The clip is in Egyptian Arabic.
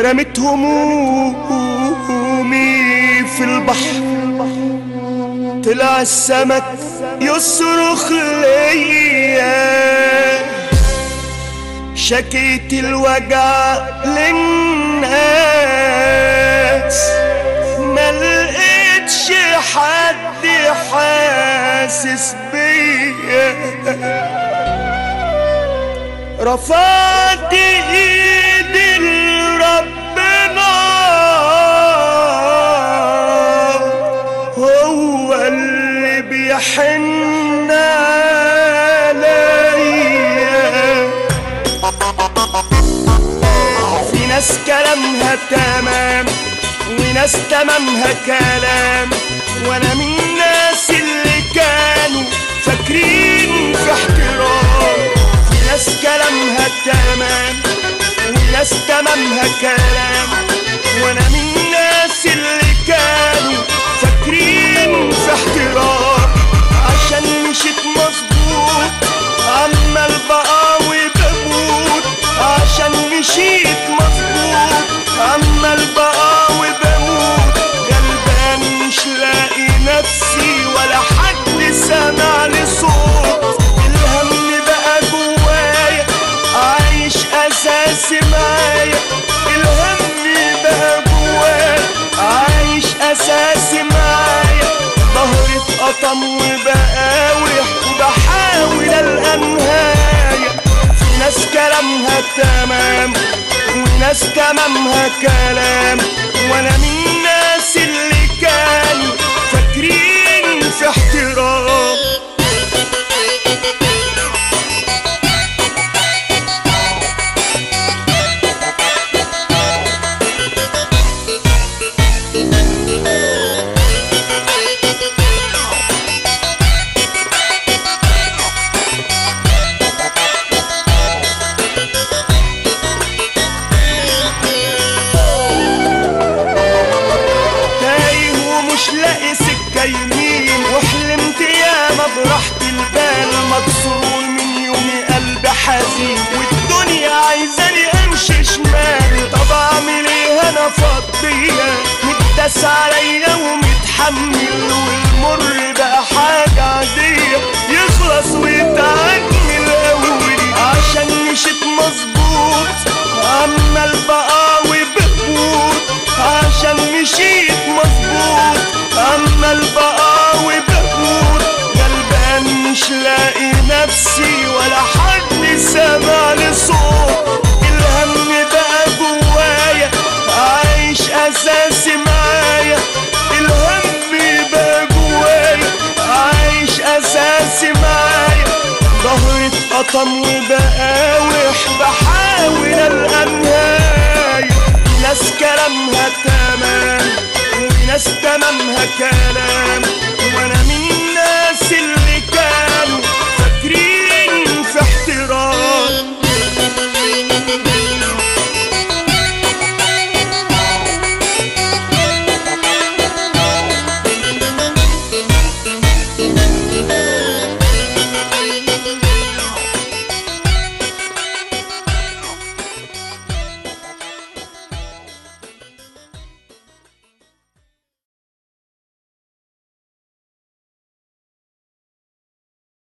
رمت همومي في البحر طلع السمك يصرخ ليا شكيت الوجع للناس ما لقيتش حد حاسس بيا رفعت ايدي لربنا هو اللي بيحن عليا في ناس كلامها تمام وناس تمامها كلام وانا من الناس اللي كانوا فاكرين في احترام في ناس كلامها تمام وناس تمامها كلام وانا من الناس اللي كانوا فاكرين في احترام عشان مشيت مظبوط عمال بقاوي بموت عشان مشيت مظبوط عمال بقاوي بموت غلبان مش لاقي نفسي ولا حد سمع لي صوت الهم بقى جوايا عايش اساسي معايا الهم بقى جوايا عايش اساسي معايا ظهري اتقطم وبقاوح وبحاول القى نهايه في ناس كلامها تمام وناس تمامها كلام وانا من الناس اللي كانوا فاكرين في احترام تايه ومش لاقي سكة يمين وحلمت ياما براحة البال مكسور من يومي قلبي حزين والدنيا عايزاني امشي شمال طب اعمل ايه انا فضية متداس عليا ومتحمل والمر بقى حاجة عادية يخلص ويتعدي من الاول عشان مشيت مظبوط عمال بقاوي بموت عشان مشيت مظبوط عمال بقاوي بموت غلبان مش لاقي نفسي ولا حد سمع لي صوت الهم بقى جوايا عايش اساسي معايا الهم بقى جوايا عايش اساسي معايا ظهري اتقطم وبقاوح بحاول القى نهايه ناس كلامها تمام وناس تمامها كلام